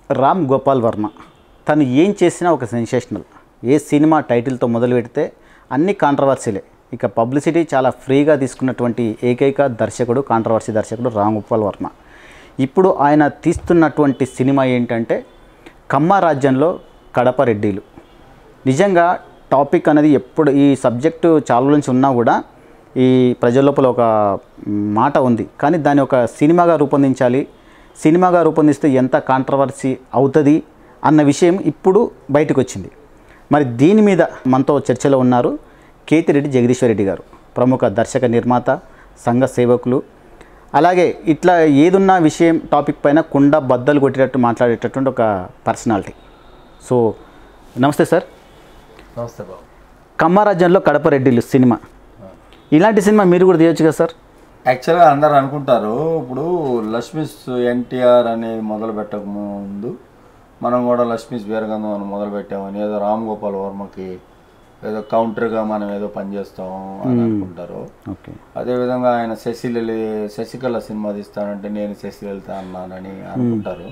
రామ్ గోపాల్ వర్మ తను ఏం చేసినా ఒక సెన్సేషనల్ ఏ సినిమా టైటిల్తో మొదలు పెడితే అన్ని కాంట్రవర్సీలే ఇక పబ్లిసిటీ చాలా ఫ్రీగా తీసుకున్నటువంటి ఏకైక దర్శకుడు కాంట్రవర్సీ దర్శకుడు రామ్ గోపాల్ వర్మ ఇప్పుడు ఆయన తీస్తున్నటువంటి సినిమా ఏంటంటే కమ్మ రాజ్యంలో కడప రెడ్డిలు నిజంగా టాపిక్ అనేది ఎప్పుడు ఈ సబ్జెక్టు చాలా నుంచి ఉన్నా కూడా ఈ ప్రజల లోపల ఒక మాట ఉంది కానీ దాన్ని ఒక సినిమాగా రూపొందించాలి సినిమాగా రూపొందిస్తే ఎంత కాంట్రవర్సీ అవుతుంది అన్న విషయం ఇప్పుడు బయటకు వచ్చింది మరి దీని మీద మనతో చర్చలో ఉన్నారు కేతిరెడ్డి జగదీశ్వర్ రెడ్డి గారు ప్రముఖ దర్శక నిర్మాత సంఘ సేవకులు అలాగే ఇట్లా ఏదున్న విషయం టాపిక్ పైన కుండ బద్దలు కొట్టేటట్టు మాట్లాడేటటువంటి ఒక పర్సనాలిటీ సో నమస్తే సార్ నమస్తే బాబు కమ్మారాజ్యంలో కడప రెడ్డిలు సినిమా ఇలాంటి సినిమా మీరు కూడా తీయొచ్చు కదా సార్ యాక్చువల్గా అందరు అనుకుంటారు ఇప్పుడు లక్ష్మీస్ ఎన్టీఆర్ అనేది మొదలు పెట్టక ముందు మనం కూడా లక్ష్మీస్ వీరగంధం అని మొదలు పెట్టామని ఏదో రామ్ గోపాల్ వర్మకి ఏదో కౌంటర్గా మనం ఏదో పనిచేస్తాం అని అనుకుంటారు ఓకే అదేవిధంగా ఆయన శశిలలి శశికళ సినిమా తీస్తానంటే నేను శశిలలిత అన్నానని అనుకుంటారు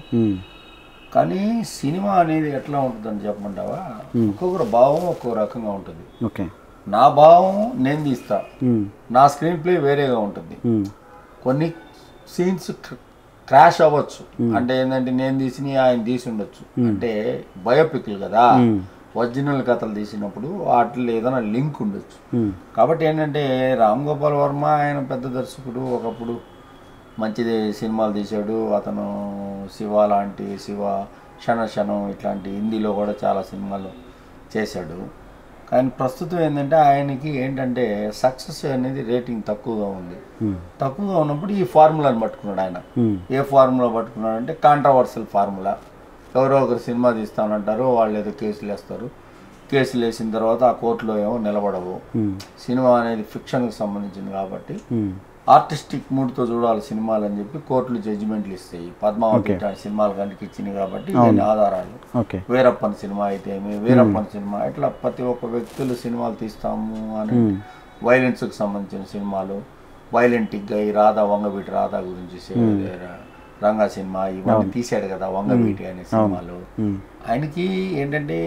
కానీ సినిమా అనేది ఎట్లా ఉంటుందని చెప్పమంటావా ఒక్కొక్కరు భావం ఒక్కో రకంగా ఉంటుంది ఓకే నా భావం నేను తీస్తా నా స్క్రీన్ ప్లే వేరేగా ఉంటుంది కొన్ని సీన్స్ క్రాష్ అవ్వచ్చు అంటే ఏంటంటే నేను తీసిన ఆయన తీసి ఉండొచ్చు అంటే బయోపిక్లు కదా ఒరిజినల్ కథలు తీసినప్పుడు వాటిలో ఏదైనా లింక్ ఉండొచ్చు కాబట్టి ఏంటంటే రామ్ గోపాల్ వర్మ ఆయన పెద్ద దర్శకుడు ఒకప్పుడు మంచిది సినిమాలు తీశాడు అతను శివ లాంటి శివ క్షణ క్షణం ఇట్లాంటి హిందీలో కూడా చాలా సినిమాలు చేశాడు కానీ ప్రస్తుతం ఏంటంటే ఆయనకి ఏంటంటే సక్సెస్ అనేది రేటింగ్ తక్కువగా ఉంది తక్కువగా ఉన్నప్పుడు ఈ ఫార్ములాని పట్టుకున్నాడు ఆయన ఏ ఫార్ములా పట్టుకున్నాడు అంటే కాంట్రవర్సల్ ఫార్ములా ఎవరో ఒకరు సినిమా తీస్తానంటారు వాళ్ళు ఏదో కేసులు వేస్తారు కేసులు వేసిన తర్వాత ఆ కోర్టులో ఏమో నిలబడవు సినిమా అనేది ఫిక్షన్కి సంబంధించింది కాబట్టి ఆర్టిస్టిక్ మూడ్తో చూడాలి సినిమాలు అని చెప్పి కోర్టులు జడ్జిమెంట్లు ఇస్తాయి పద్మావతి ఇట్లాంటి సినిమాలు కనుక ఇచ్చినాయి కాబట్టి ఇవన్నీ ఆధారాలు ఓకే వీరప్పన్ సినిమా అయితే ఏమి వీరప్పన్ సినిమా ఇట్లా ప్రతి ఒక్క వ్యక్తులు సినిమాలు తీస్తాము అని వైలెన్స్కి సంబంధించిన సినిమాలు వైలెంటిక్గా ఈ రాధా వంగవీటి రాధా గురించి సే- రంగా సినిమా ఇవన్నీ తీశాడు కదా వంగవీటి అనే సినిమాలు ఆయనకి ఏంటంటే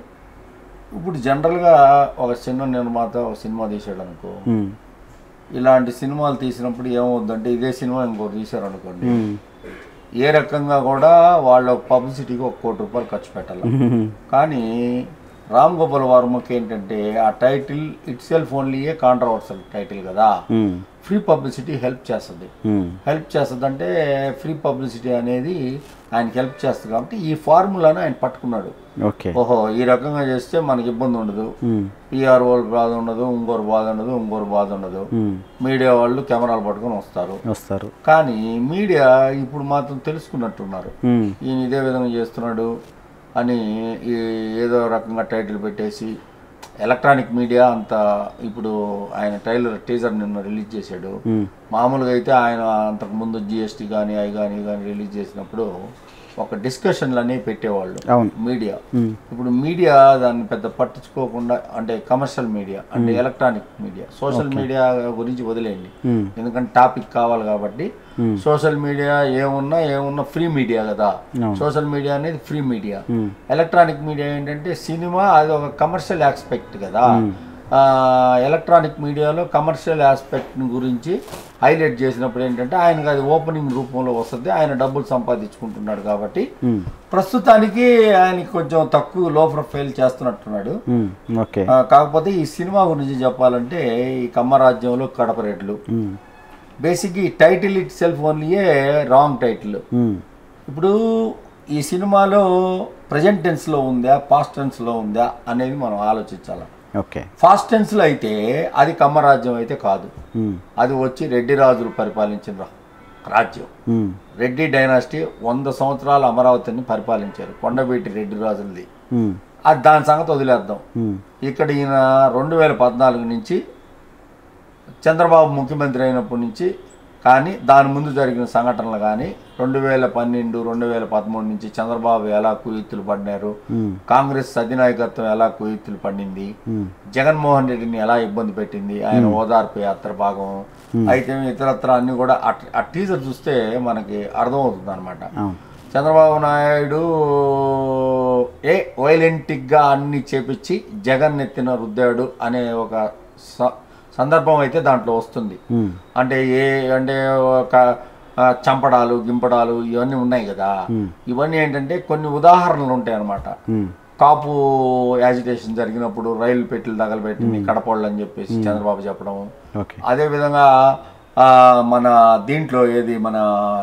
ఇప్పుడు జనరల్గా ఒక సినిమా నిర్మాత ఒక సినిమా తీసాడు అనుకో ఇలాంటి సినిమాలు తీసినప్పుడు ఏమవుద్దంటే ఇదే సినిమా ఇంకోటి తీశారు అనుకోండి ఏ రకంగా కూడా వాళ్ళ పబ్లిసిటీకి ఒక కోటి రూపాయలు ఖర్చు పెట్టాలి కానీ రామ్ గోపాల్ వర్మకి ఏంటంటే ఆ title itself only a controversial title కదా ఫ్రీ పబ్లిసిటీ హెల్ప్ చేస్తుంది హెల్ప్ చేస్తుంది అంటే ఫ్రీ పబ్లిసిటీ అనేది ఆయనకి హెల్ప్ చేస్తుంది కాబట్టి ఈ ఫార్ములాను ఆయన పట్టుకున్నాడు ఓకే ఓహో ఈ రకంగా చేస్తే మనకి ఇబ్బంది ఉండదు పిఆర్ వాళ్ళు బాధ ఉండదు ఇంకోరు బాధ ఉండదు ఇంకోరు బాధ ఉండదు మీడియా వాళ్ళు కెమెరాలు పట్టుకొని వస్తారు వస్తారు కానీ మీడియా ఇప్పుడు మాత్రం తెలుసుకున్నట్టున్నారు ఈయన ఇదే విధంగా చేస్తున్నాడు అని ఈ ఏదో రకంగా టైటిల్ పెట్టేసి ఎలక్ట్రానిక్ మీడియా అంత ఇప్పుడు ఆయన ట్రైలర్ టీజర్ నిన్న రిలీజ్ చేశాడు మామూలుగా అయితే ఆయన అంతకుముందు జిఎస్టీ కానీ అవి కానీ కానీ రిలీజ్ చేసినప్పుడు ఒక డిస్కషన్లు అనేవి పెట్టేవాళ్ళు అవును మీడియా ఇప్పుడు మీడియా దాన్ని పెద్ద పట్టించుకోకుండా అంటే కమర్షియల్ మీడియా అంటే ఎలక్ట్రానిక్ మీడియా సోషల్ మీడియా గురించి వదిలేయండి ఎందుకంటే టాపిక్ కావాలి కాబట్టి సోషల్ మీడియా ఏమున్నా ఏమున్నా ఫ్రీ మీడియా కదా సోషల్ మీడియా అనేది ఫ్రీ మీడియా ఎలక్ట్రానిక్ మీడియా ఏంటంటే సినిమా అది ఒక కమర్షియల్ ఆస్పెక్ట్ కదా ఆ, ఎలక్ట్రానిక్ మీడియాలో కమర్షియల్ ఆస్పెక్ట్ గురించి హైలైట్ చేసినప్పుడు ఏంటంటే ఆయనకు అది ఓపెనింగ్ రూపంలో వస్తుంది ఆయన డబ్బులు సంపాదించుకుంటున్నాడు కాబట్టి ప్రస్తుతానికి ఆయనకి కొంచెం తక్కువ లో ప్రొఫైల్ చేస్తున్నట్టున్నాడు ఓకే ఆ, కాకపోతే ఈ సినిమా గురించి చెప్పాలంటే ఈ కమ్మరాజ్యంలో కడప రేట్లు బేసిక్ ఈ టైటిల్ ఇట్ సెల్ఫ్ ఓన్లీయే రాంగ్ టైటిల్ ఇప్పుడు ఈ సినిమాలో ప్రజెంట్ టెన్స్లో ఉందా పాస్ట్ టెన్స్లో ఉందా అనేది మనం ఆలోచించాలి ఓకే ఫాస్ట్ టెన్స్లో అయితే అది కమ్మరాజ్యం అయితే కాదు అది వచ్చి రెడ్డి రాజులు పరిపాలించిన రా- రాజ్యం రెడ్డి డైనాసిటీ వంద సంవత్సరాలు అమరావతిని పరిపాలించారు కొండవీటి రెడ్డి రాజులది అది దాని సంగతి వదిలేద్దాం ఇక్కడ ఈయన రెండు వేల పద్నాలుగు నుంచి చంద్రబాబు ముఖ్యమంత్రి అయినప్పటి నుంచి కానీ దాని ముందు జరిగిన సంఘటనలు కానీ రెండు వేల పన్నెండు రెండు వేల పదమూడు నుంచి చంద్రబాబు ఎలా కుయుత్తులు పడినారు కాంగ్రెస్ అధినాయకత్వం ఎలా కుయుత్తులు పడింది జగన్మోహన్ రెడ్డిని ఎలా ఇబ్బంది పెట్టింది ఆయన ఓదార్పు యాత్ర భాగం అయితే ఇతరత్ర అన్ని కూడా ఆ- ఆ టీజర్ చూస్తే మనకి అర్థమవుతుంది అనమాట అవును చంద్రబాబు నాయుడు ఏ వైలెంటిక్గా అన్ని చేపించి జగన్ ఎత్తిన రుద్దాడు అనే ఒక స- సందర్భం అయితే దాంట్లో వస్తుంది ఉమ్, అంటే ఏ అంటే ఒక ఆ, చంపడాలు గింపడాలు ఇవన్నీ ఉన్నాయి కదా ఇవన్నీ ఏంటంటే కొన్ని ఉదాహరణలు ఉంటాయి అన్నమాట ఉమ్, కాపు యాజిటేషన్ జరిగినప్పుడు రైలు పెట్టెలు తగలబెట్టింది కడపళ్ళు అని చెప్పేసి చంద్రబాబు చెప్పడం ఓకే అదేవిధంగా ఆ, మన దీంట్లో ఏది మన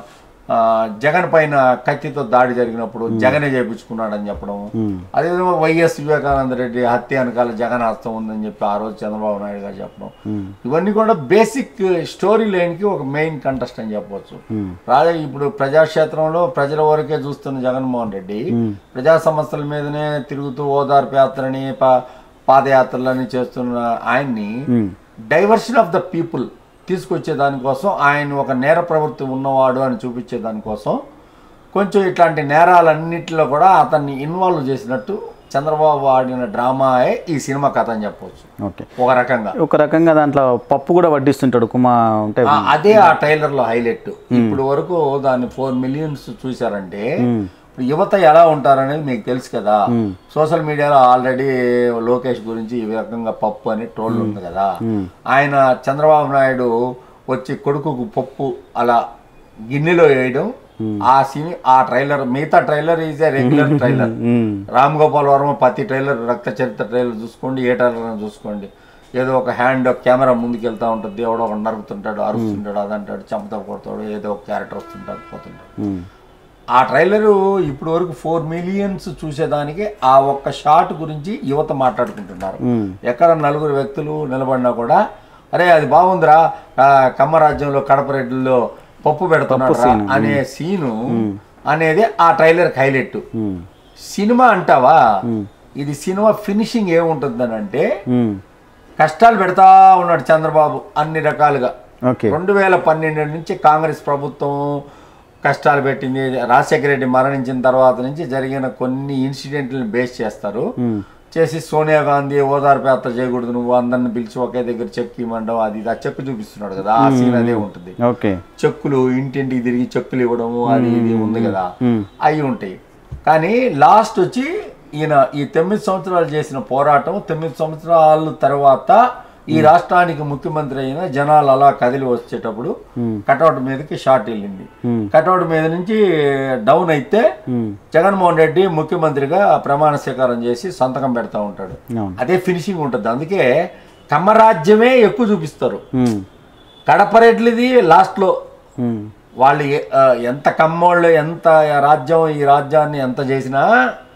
ఆ, జగన్ పైన కత్తితో దాడి జరిగినప్పుడు జగనే చేయించుకున్నాడని చెప్పడం ఉమ్, అదేవిధంగా వైఎస్ వివేకానంద రెడ్డి హత్య వెనకాల జగన్ హస్తం ఉందని చెప్పి ఆ రోజు చంద్రబాబు నాయుడు గారు చెప్పడం ఉమ్, ఇవన్నీ కూడా బేసిక్ స్టోరీ లైన్కి ఒక మెయిన్ కంటెస్ట్ అని చెప్పవచ్చు ఉమ్, రాజా ఇప్పుడు ప్రజాక్షేత్రంలో ప్రజల వరకే చూస్తున్న జగన్మోహన్ రెడ్డి ప్రజా సమస్యల మీదనే తిరుగుతూ ఓదార్పు యాత్రని పా పాదయాత్రలని చేస్తున్న ఆయన్ని um, diversion of the people తీసుకొచ్చే దానికోసం ఆయన ఒక నేర ప్రవృత్తి ఉన్నవాడు అని చూపించే దానికోసం కొంచెం ఇట్లాంటి నేరాలన్నింటిలో కూడా అతన్ని ఇన్వాల్వ్ చేసినట్టు చంద్రబాబు ఆడిన డ్రామాయే ఈ సినిమా కథ అని చెప్పవచ్చు ఓకే ఒక రకంగా ఒక రకంగా దాంట్లో పప్పు కూడా వడ్డిస్తుంటాడు కుమా అంటే ఆ, అదే ఆ ట్రైలర్ లో హైలైట్ ఇప్పుడు వరకు దాన్ని ఫోర్ మిలియన్స్ చూసారంటే ఉమ్, ఇప్పుడు యువత ఎలా ఉంటారనేది మీకు తెలుసు కదా సోషల్ మీడియాలో ఆల్రెడీ లోకేష్ గురించి ఈ రకంగా పప్పు అని ట్రోల్ ఉంది కదా ఆయన చంద్రబాబు నాయుడు వచ్చి కొడుకుకు పప్పు అలా గిన్నెలో వేయడం ఆ సిని ఆ ట్రైలర్ మిగతా trailer is a regular trailer um, Ram Gopal Varma ప్రతి ట్రైలర్ రక్త చరిత్ర ట్రైలర్ చూసుకోండి ఏ ట్రైలర్ అయినా చూసుకోండి ఏదో ఒక హ్యాండ్ కెమెరా ముందుకు వెళ్తా ఉంటుంది ఎవడో ఒక నరుకుతుంటాడు అరుస్తుంటాడు అదంటాడు చెమత కొడతాడు ఏదో ఒక క్యారెక్టర్ వస్తుంటాడు పోతుంటాడు ఉమ్, ఆ ట్రైలరు ఇప్పుడు వరకు ఫోర్ మిలియన్స్ చూసేదానికి ఆ ఒక్క షాట్ గురించి యువత మాట్లాడుకుంటున్నారు ఉమ్, ఎక్కడ నలుగురు వ్యక్తులు నిలబడినా కూడా అరే అది బాగుందిరా ఆ, కమ్మ రాజ్యంలో కడప రెడ్డిలో పప్పు పెడుతున్నాడు అనే సీను అనేది ఆ ట్రైలర్ హైలైట్ ఉమ్, సినిమా అంటావా ఇది సినిమా ఫినిషింగ్ ఏముంటుందని అంటే ఉమ్, కష్టాలు పెడతా ఉన్నాడు చంద్రబాబు అన్ని రకాలుగా ఓకే రెండు వేల పన్నెండు నుంచి కాంగ్రెస్ ప్రభుత్వం కష్టాలు పెట్టింది రాజశేఖర రెడ్డి మరణించిన తర్వాత నుంచి జరిగిన కొన్ని ఇన్సిడెంట్లను బేస్ చేస్తారు ఉమ్, చేసి సోనియా గాంధీ ఓదార్పు యాత్ర చేయకూడదు నువ్వు అందరిని పిలిచి ఒకే దగ్గర చెక్ ఇవ్వడం అది ఇది ఆ చెక్ చూపిస్తున్నాడు కదా ఆ సీన్ అదే ఉంటుంది ఓకే చెక్కులు ఇంటింటికి తిరిగి చెక్కులు ఇవ్వడము అది ఇది ఉంది కదా ఉమ్, అవి ఉంటాయి కానీ లాస్ట్ వచ్చి ఈయన ఈ తొమ్మిది సంవత్సరాలు చేసిన పోరాటం తొమ్మిది సంవత్సరాల తర్వాత ఈ రాష్ట్రానికి ముఖ్యమంత్రి అయిన జనాలు అలా కదిలి వచ్చేటప్పుడు కటౌట్ మీదకి షార్ట్ వెళ్ళింది Hmm. కటౌట్ మీద నుంచి డౌన్ అయితే ఉమ్, జగన్మోహన్ రెడ్డి ముఖ్యమంత్రిగా ప్రమాణ స్వీకారం చేసి సంతకం పెడతా ఉంటాడు అవును అదే ఫినిషింగ్ ఉంటుంది అందుకే కమ్మరాజ్యమే ఎక్కువ చూపిస్తారు ఉమ్, కడప రెడ్లిది లాస్ట్లో ఉమ్, వాళ్ళు ఏ- ఆ, ఎంత కమ్మోళ్ళు ఎంత రాజ్యం ఈ రాజ్యాన్ని ఎంత చేసినా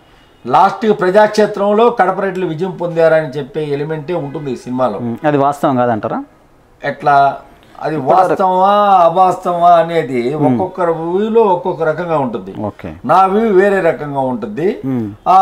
లాస్ట్ ప్రజాక్షేత్రంలో కడప రెడ్లు విజయం పొందారని చెప్పే ఎలిమెంటే ఉంటుంది ఈ సినిమాలో ఉమ్, అది వాస్తవం కాదంటారా ఎట్లా అది వాస్తవమా అవాస్తవమా అనేది ఒక్కొక్కరు వ్యూలో ఒక్కొక్క రకంగా ఉంటుంది ఓకే నా వ్యూ వేరే రకంగా ఉంటుంది ఉమ్, ఆ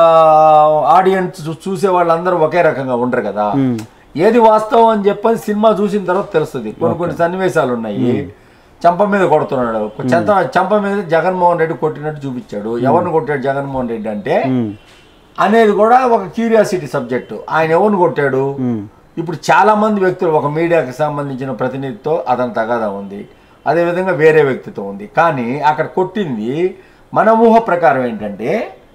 ఆడియన్స్ చూ- చూసే వాళ్ళందరూ ఒకే రకంగా ఉండరు కదా ఉమ్, ఏది వాస్తవం అని చెప్పని సినిమా చూసిన తర్వాత తెలుస్తుంది కొన్ని కొన్ని సన్నివేశాలు ఉన్నాయి చంప మీద కొడుతున్నాడు చెంత చంప మీద జగన్మోహన్ రెడ్డి కొట్టినట్టు చూపించాడు ఎవరిని కొట్టాడు జగన్మోహన్ రెడ్డి అంటే ఉమ్, అనేది కూడా ఒక క్యూరియాసిటీ సబ్జెక్టు ఆయన ఎవరిని కొట్టాడు ఉమ్, ఇప్పుడు చాలా మంది వ్యక్తులు ఒక మీడియాకి సంబంధించిన ప్రతినిధితో అతని తగాదా ఉంది అదేవిధంగా వేరే వ్యక్తితో ఉంది కానీ అక్కడ కొట్టింది మన ఊహ ప్రకారం ఏంటంటే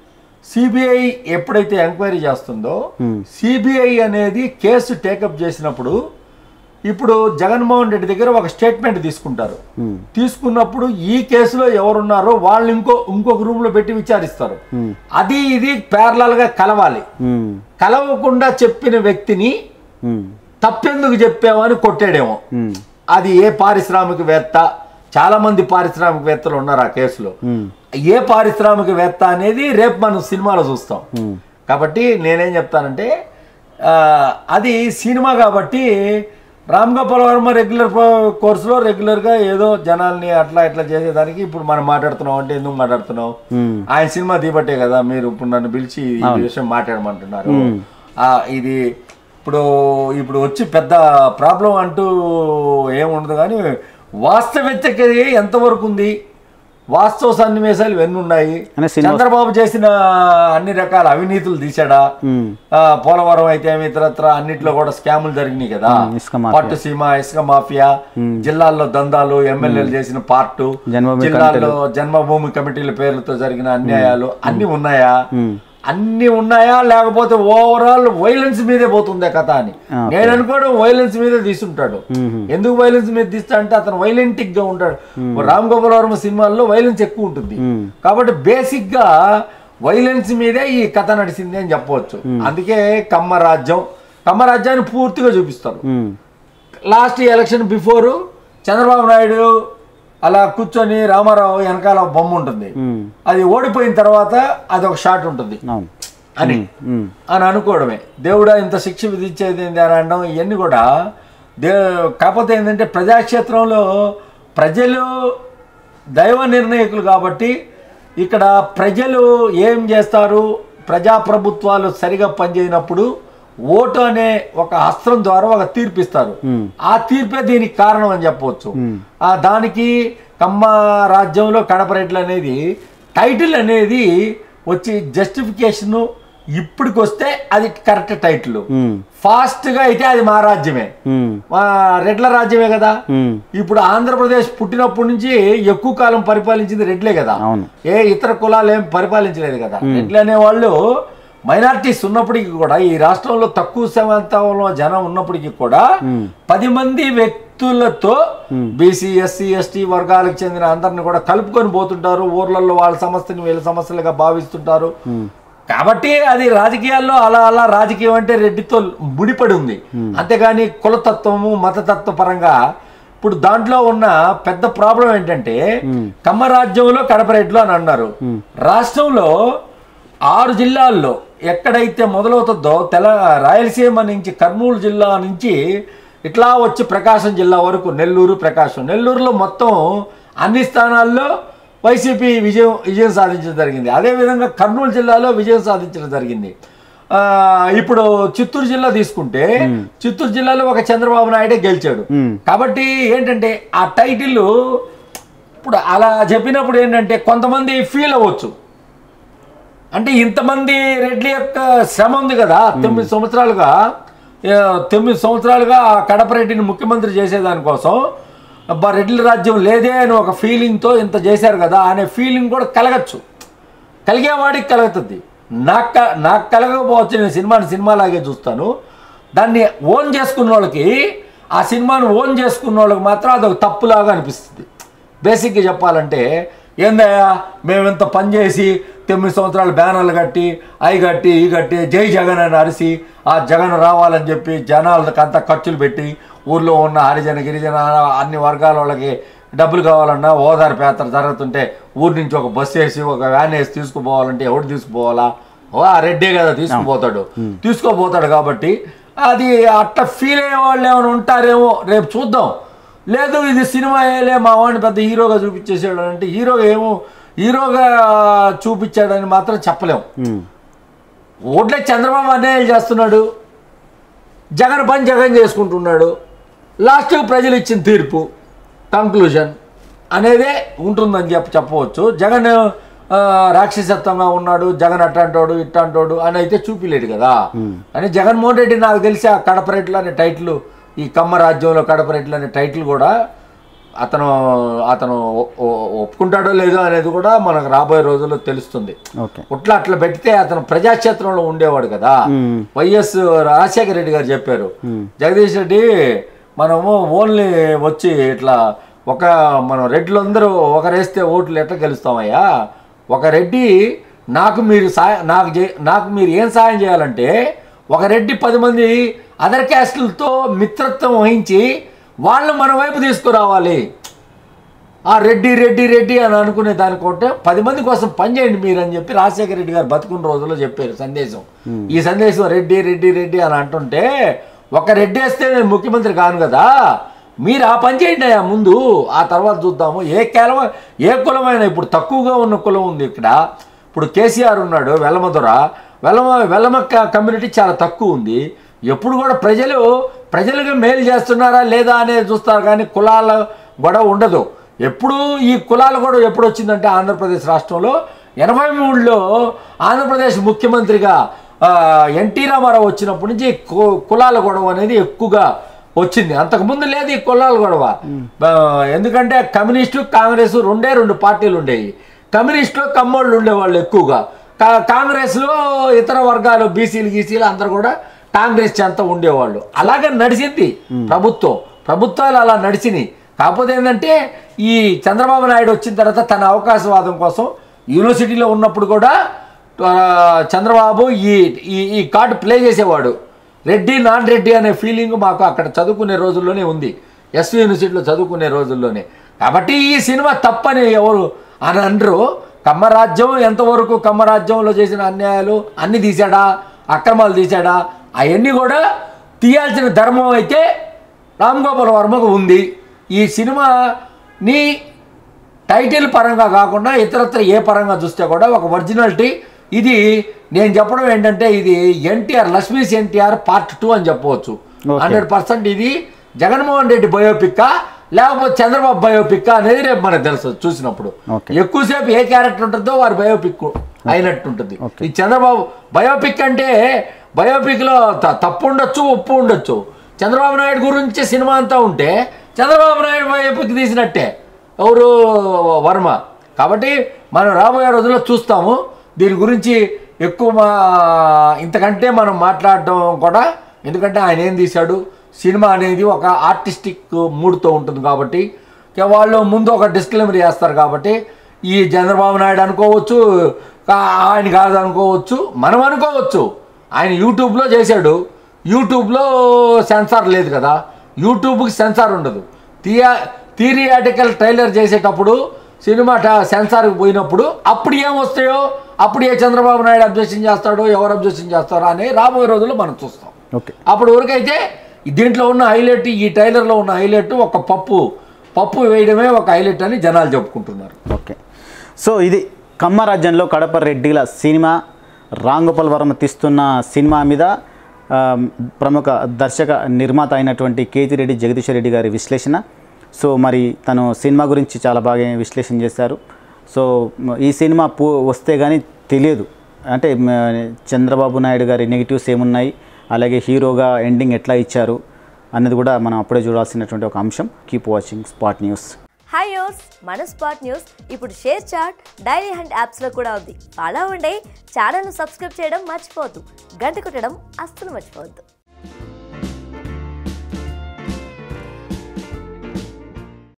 సిబిఐ ఎప్పుడైతే ఎంక్వైరీ చేస్తుందో సిబిఐ అనేది కేసు టేకప్ చేసినప్పుడు ఇప్పుడు జగన్మోహన్ రెడ్డి దగ్గర ఒక స్టేట్మెంట్ తీసుకుంటారు ఉమ్, తీసుకున్నప్పుడు ఈ కేసులో ఎవరున్నారో వాళ్ళు ఇంకో ఇంకొక రూమ్ లో పెట్టి విచారిస్తారు ఉమ్, అది ఇది parallel గా కలవాలి ఉమ్, కలవకుండా చెప్పిన వ్యక్తిని ఉమ్, తప్పెందుకు చెప్పామని కొట్టాడేమో ఉమ్, అది ఏ పారిశ్రామికవేత్త చాలా మంది పారిశ్రామికవేత్తలు ఉన్నారు ఆ కేసులో ఉమ్, ఏ పారిశ్రామికవేత్త అనేది రేపు మనం సినిమాలో చూస్తాం ఉమ్, కాబట్టి నేనేం చెప్తానంటే ఆ, అది సినిమా కాబట్టి రామ్ గోపాల్ వర్మ రెగ్యులర్ కోర్సులో రెగ్యులర్గా ఏదో జనాల్ని అట్లా ఇట్లా చేసేదానికి ఇప్పుడు మనం మాట్లాడుతున్నాం అంటే ఎందుకు మాట్లాడుతున్నాం ఉమ్, ఆయన సినిమా దీపట్టే కదా మీరు ఇప్పుడు నన్ను పిలిచి ఈ విషయం మాట్లాడమంటున్నారు ఆ, ఇది ఇప్పుడు ఇప్పుడు వచ్చి పెద్ద ప్రాబ్లం అంటూ ఏముండదు కానీ వాస్తవికత ఎంతవరకు ఉంది వాస్తవ సన్నివేశాలు ఇవన్నీ ఉన్నాయి అనే సినిమా చంద్రబాబు చేసిన అన్ని రకాల అవినీతులు తీసాడా ఉమ్, ఆ, పోలవరం అయితే ఏమి ఇతరత్ర అన్నిట్లో కూడా స్కాములు జరిగినాయి కదా ఇసుక మాఫియా. పట్టు సీమ ఇసుక మాఫియా జిల్లాల్లో దందాలు ఎమ్మెల్యేలు చేసిన పార్టు జన్మభూమి జిల్లాల్లో జన్మభూమి కమిటీల పేర్లతో జరిగిన అన్యాయాలు అన్ని ఉన్నాయా ఉమ్, అన్ని ఉన్నాయా లేకపోతే ఓవరాల్ వైలెన్స్ మీదే పోతుందే కథ అని ఆ, నేను అనుకోవడం వైలెన్స్ మీదే తీసుంటాడు మ్మ్. ఎందుకు వైలెన్స్ మీద తీస్తా అంటే అతను వైలెంటిక్ గా ఉంటాడు రామ్ గోపాల్ వర్మ సినిమాల్లో వైలెన్స్ ఎక్కువ ఉంటుంది మ్మ్. కాబట్టి బేసిక్ గా వైలెన్స్ మీదే ఈ కథ నడిచింది అని చెప్పవచ్చు అందుకే కమ్మ రాజ్యం కమ్మ రాజ్యాన్ని పూర్తిగా చూపిస్తారు um, last election before Chandrababu Naidu అలా కూర్చొని రామారావు వెనకాల బొమ్మ ఉంటుంది ఉమ్, అది ఓడిపోయిన తర్వాత అది ఒక షాట్ ఉంటుంది అవును అని ఉమ్, అని అనుకోవడమే దేవుడా ఇంత శిక్ష విధించేది ఏంది అని అనడం ఇవన్నీ కూడా దే కాకపోతే ఏంటంటే ప్రజాక్షేత్రంలో ప్రజలు దైవ నిర్ణయకులు కాబట్టి ఇక్కడ ప్రజలు ఏం చేస్తారు ప్రజాప్రభుత్వాలు సరిగా పనిచేయనప్పుడు ఓటు అనే ఒక అస్త్రం ద్వారా ఒక తీర్పు ఇస్తారు ఉమ్, ఆ తీర్పే దీనికి కారణం అని చెప్పవచ్చు ఉమ్, ఆ దానికి కమ్మ రాజ్యంలో కడప రేట్లు అనేది టైటిల్ అనేది వచ్చి జస్టిఫికేషన్ ఇప్పటికి వస్తే అది కరెక్ట్ టైటిల్ ఉమ్, ఫాస్ట్ గా అయితే అది మా రాజ్యమే ఉమ్, మా రెడ్ల రాజ్యమే కదా ఉమ్, ఇప్పుడు ఆంధ్రప్రదేశ్ పుట్టినప్పటి నుంచి ఎక్కువ కాలం పరిపాలించింది రెడ్లే కదా అవును ఏ ఇతర కులాలు ఏం పరిపాలించలేదు కదా రెడ్లు అనేవాళ్ళు మైనారిటీస్ ఉన్నప్పటికీ కూడా ఈ రాష్ట్రంలో తక్కువ శాతంలో జనం ఉన్నప్పటికీ కూడా ఉమ్, పది మంది వ్యక్తులతో బీసీ ఎస్సీ ఎస్టీ వర్గాలకు చెందిన అందరిని కూడా కలుపుకొని పోతుంటారు ఊర్లలో వాళ్ళ సమస్యని వీళ్ళ సమస్యలుగా భావిస్తుంటారు ఉమ్, కాబట్టి అది రాజకీయాల్లో అలా అలా రాజకీయం అంటే రెడ్డితో ముడిపడి ఉంది అంతేగాని కులతత్వము మతతత్వ పరంగా ఇప్పుడు దాంట్లో ఉన్న పెద్ద ప్రాబ్లం ఏంటంటే కమ్మ రాజ్యంలో కడప రెడ్లు అని అన్నారు రాష్ట్రంలో ఆరు జిల్లాల్లో ఎక్కడైతే మొదలవుతుందో తెల రాయలసీమ నుంచి కర్నూలు జిల్లా నుంచి ఇట్లా వచ్చి ప్రకాశం జిల్లా వరకు నెల్లూరు ప్రకాశం నెల్లూరులో మొత్తం అన్ని స్థానాల్లో వైసీపీ విజయం విజయం సాధించడం జరిగింది అదేవిధంగా కర్నూలు జిల్లాలో విజయం సాధించడం జరిగింది ఆ, ఇప్పుడు చిత్తూరు జిల్లా తీసుకుంటే చిత్తూరు జిల్లాలో ఒక చంద్రబాబు నాయుడే గెలిచాడు ఉమ్, కాబట్టి ఏంటంటే ఆ టైటిల్ ఇప్పుడు అలా చెప్పినప్పుడు ఏంటంటే కొంతమంది ఫీల్ అవ్వచ్చు అంటే ఇంతమంది రెడ్డి యొక్క శ్రమ ఉంది కదా తొమ్మిది సంవత్సరాలుగా ఏ, తొమ్మిది సంవత్సరాలుగా ఆ కడప రెడ్డిని ముఖ్యమంత్రి చేసేదానికోసం అబ్బా రెడ్ల రాజ్యం లేదే అని ఒక ఫీలింగ్తో ఇంత చేశారు కదా అనే ఫీలింగ్ కూడా కలగచ్చు కలిగేవాడికి కలుగుతుంది నాకు క- నాకు కలగకపోవచ్చు నేను సినిమాని సినిమాలాగే చూస్తాను దాన్ని ఓన్ చేసుకున్న వాళ్ళకి ఆ సినిమాను ఓన్ చేసుకున్న వాళ్ళకి మాత్రం అదొక తప్పులాగా అనిపిస్తుంది బేసిక్గా చెప్పాలంటే ఏందయ్యా మేము ఇంత పని చేసి తొమ్మిది సంవత్సరాలు బ్యానర్లు కట్టి అవి కట్టి ఈ కట్టి జై జగన్ అని అరిసి ఆ జగన్ రావాలని చెప్పి జనాలకు అంతా ఖర్చులు పెట్టి ఊర్లో ఉన్న హరిజన గిరిజన అన్ని వర్గాల వాళ్ళకి డబ్బులు కావాలన్నా ఓదార్పు యాత్ర జరుగుతుంటే ఊరి నుంచి ఒక బస్సు వేసి ఒక వ్యాన్ వేసి తీసుకుపోవాలంటే ఎవడు తీసుకుపోవాలా ఓ ఆ రెడ్డే కదా తీసుకుపోతాడు తీసుకోపోతాడు కాబట్టి అది అట్లా ఫీల్ అయ్యే వాళ్ళు ఏమైనా ఉంటారేమో రేపు చూద్దాం లేదు ఇది సినిమా వేయలే మా వాడిని పెద్ద హీరోగా చూపించేసాడు అంటే హీరోగా ఏమో హీరోగా చూపించాడని మాత్రం చెప్పలేం ఉమ్, ఓట్లే చంద్రబాబు అన్యాయాలు చేస్తున్నాడు జగన్ పని జగన్ చేసుకుంటున్నాడు లాస్ట్ ప్రజలు ఇచ్చిన తీర్పు కంక్లూజన్ అనేదే ఉంటుందని చెప్పి చెప్పవచ్చు జగన్ ఆ, రాక్షసత్వంగా ఉన్నాడు జగన్ అట్టంటోడు ఇట్టంటోడు అని అయితే చూపిలేడు కదా అని జగన్మోహన్ రెడ్డి నాకు తెలిసి ఆ కడప రెడ్లు అనే టైటిల్ ఈ కమ్మ రాజ్యంలో కడప రెడ్లు అనే టైటిల్ కూడా అతను అతను ఒ- ఒ- ఒప్పుకుంటాడో లేదో అనేది కూడా మనకు రాబోయే రోజుల్లో తెలుస్తుంది ఓకే ఉట్లా అట్లా పెడితే అతను ప్రజాక్షేత్రంలో ఉండేవాడు కదా ఉమ్, వైఎస్ రాజశేఖర రెడ్డి గారు చెప్పారు జగదీష్ రెడ్డి మనము ఓన్లీ వచ్చి ఇట్లా ఒక మనం రెడ్లందరూ ఒకరేస్తే ఓట్లు ఎట్లా గెలుస్తామయ్యా ఒక రెడ్డి నాకు మీరు సాయం నాకు చే- నాకు మీరు ఏం సాయం చేయాలంటే ఒక రెడ్డి పది మంది అదర్ క్యాస్టులతో మిత్రత్వం వహించి వాళ్ళు మన వైపు తీసుకురావాలి ఆ రెడ్డి రెడ్డి రెడ్డి అని అనుకునే దానికంటే పది మంది కోసం పనిచేయండి మీరు అని చెప్పి రాజశేఖర రెడ్డి గారు బతుకున్న రోజుల్లో చెప్పారు సందేశం ఈ సందేశం రెడ్డి రెడ్డి రెడ్డి అని అంటుంటే ఒక రెడ్డి వేస్తే నేను ముఖ్యమంత్రి కాను కదా మీరు ఆ పని చేయండి అయ్యా ముందు ఆ తర్వాత చూద్దాము ఏ కేవలం ఏ కులమైనా ఇప్పుడు తక్కువగా ఉన్న కులం ఉంది ఇక్కడ ఇప్పుడు కేసీఆర్ ఉన్నాడు వెల్లమదొర వెల్లమ వెల్లమ క- కమ్యూనిటీ చాలా తక్కువ ఉంది ఎప్పుడు కూడా ప్రజలు ప్రజలకు మేలు చేస్తున్నారా లేదా అనేది చూస్తారు కానీ కులాల గొడవ ఉండదు ఎప్పుడు ఈ కులాలు కూడా ఎప్పుడు వచ్చిందంటే ఆంధ్రప్రదేశ్ రాష్ట్రంలో ఎనభై మూడులో ఆంధ్రప్రదేశ్ ముఖ్యమంత్రిగా ఆ, ఎన్టీ రామారావు వచ్చినప్పటి నుంచి కు- కులాల గొడవ అనేది ఎక్కువగా వచ్చింది అంతకుముందు లేదు ఈ కులాల గొడవ ఆ, ఎందుకంటే కమ్యూనిస్టు కాంగ్రెస్ రెండే రెండు పార్టీలు ఉండేవి కమ్యూనిస్టులు కమ్మోళ్ళు ఉండేవాళ్ళు ఎక్కువగా కా- కాంగ్రెస్లో ఇతర వర్గాలు బీసీలు గీసీలు అందరూ కూడా కాంగ్రెస్ చెంత ఉండేవాళ్ళు అలాగే నడిచింది ప్రభుత్వం ప్రభుత్వాలు అలా నడిచినాయి కాకపోతే ఏంటంటే ఈ చంద్రబాబు నాయుడు వచ్చిన తర్వాత తన అవకాశవాదం కోసం యూనివర్సిటీలో ఉన్నప్పుడు కూడా ఆ, చంద్రబాబు ఈ ఈ ఈ కార్డు ప్లే చేసేవాడు రెడ్డి నాన్ రెడ్డి అనే ఫీలింగ్ మాకు అక్కడ చదువుకునే రోజుల్లోనే ఉంది ఎస్వి యూనివర్సిటీలో చదువుకునే రోజుల్లోనే కాబట్టి ఈ సినిమా తప్పని ఎవరు అని అనరు కమ్మరాజ్యం ఎంతవరకు కమ్మరాజ్యంలో చేసిన అన్యాయాలు అన్ని తీశాడా అక్రమాలు తీశాడా అవన్నీ కూడా తీయాల్సిన ధర్మం అయితే రామ్ గోపాల్ వర్మకు ఉంది ఈ సినిమాని టైటిల్ పరంగా కాకుండా ఇతరత్ర ఏ పరంగా చూస్తే కూడా ఒక ఒరిజినాలిటీ ఇది నేను చెప్పడం ఏంటంటే ఇది NTR Lakshmi's NTR part two అని చెప్పవచ్చు Okay. హండ్రెడ్ పర్సెంట్ ఇది జగన్మోహన్ రెడ్డి బయోపిక్ లేకపోతే చంద్రబాబు బయోపిక్ అనేది రేపు మనకు తెలుసు చూసినప్పుడు Okay. ఎక్కువసేపు ఏ క్యారెక్టర్ ఉంటుందో వారి బయోపిక్ అయినట్టు ఉంటుంది Okay. ఈ చంద్రబాబు బయోపిక్ అంటే బయోపిక్లో త- తప్పు ఉండొచ్చు ఒప్పు ఉండొచ్చు చంద్రబాబు నాయుడు గురించి సినిమా అంతా ఉంటే చంద్రబాబు నాయుడు బయోపిక్ తీసినట్టే ఎవరు వర్మ కాబట్టి మనం రాబోయే రోజుల్లో చూస్తాము దీని గురించి ఎక్కువ మా ఇంతకంటే మనం మాట్లాడడం కూడా ఎందుకంటే ఆయన ఏం తీశాడు సినిమా అనేది ఒక ఆర్టిస్టిక్ మూడ్తో ఉంటుంది కాబట్టి ఇక వాళ్ళు ముందు ఒక డిస్క్లైమర్ చేస్తారు కాబట్టి ఈ చంద్రబాబు నాయుడు అనుకోవచ్చు కా- ఆయన కాదు అనుకోవచ్చు మనం అనుకోవచ్చు ఆయన యూట్యూబ్లో చేశాడు యూట్యూబ్లో సెన్సార్ లేదు కదా యూట్యూబ్కి సెన్సార్ ఉండదు థియా థియరియాటికల్ ట్రైలర్ చేసేటప్పుడు సినిమా ట- సెన్సార్కి పోయినప్పుడు అప్పుడు ఏం వస్తాయో అప్పుడు ఏ చంద్రబాబు నాయుడు అబ్జెక్షన్ చేస్తాడో ఎవరు అబ్జెక్షన్ చేస్తారో అని రాబోయే రోజుల్లో మనం చూస్తాం ఓకే అప్పుడు వరకైతే దీంట్లో ఉన్న హైలైట్ ఈ ట్రైలర్లో ఉన్న హైలైట్ ఒక పప్పు పప్పు వేయడమే ఒక హైలైట్ అని జనాలు చెప్పుకుంటున్నారు ఓకే సో ఇది కమ్మరాజ్యంలో కడప రెడ్డిల సినిమా రాంగోపాల్ వర్మ తీస్తున్న సినిమా మీద ఆ, ప్రముఖ దర్శక నిర్మాత అయినటువంటి కేతి రెడ్డి జగదీశ్వర్ రెడ్డి గారి విశ్లేషణ సో మరి తను సినిమా గురించి చాలా బాగా విశ్లేషణ చేశారు సో మ- ఈ సినిమా పూ వస్తే కానీ తెలియదు అంటే మ, చంద్రబాబు నాయుడు గారి నెగిటివ్స్ ఏమున్నాయి అలాగే హీరోగా ఎండింగ్ ఎట్లా ఇచ్చారు అన్నది కూడా మనం అప్పుడే చూడాల్సినటువంటి ఒక అంశం keep watching spot news hi యోస్ మన స్పాట్ న్యూస్ ఇప్పుడు షేర్ చాట్ డైరీ హండ్ యాప్స్లో కూడా ఉంది అలా ఉండే ఛానల్ను సబ్స్క్రైబ్ చేయడం మర్చిపోవద్దు గంట కొట్టడం అస్సలు మర్చిపోవద్దు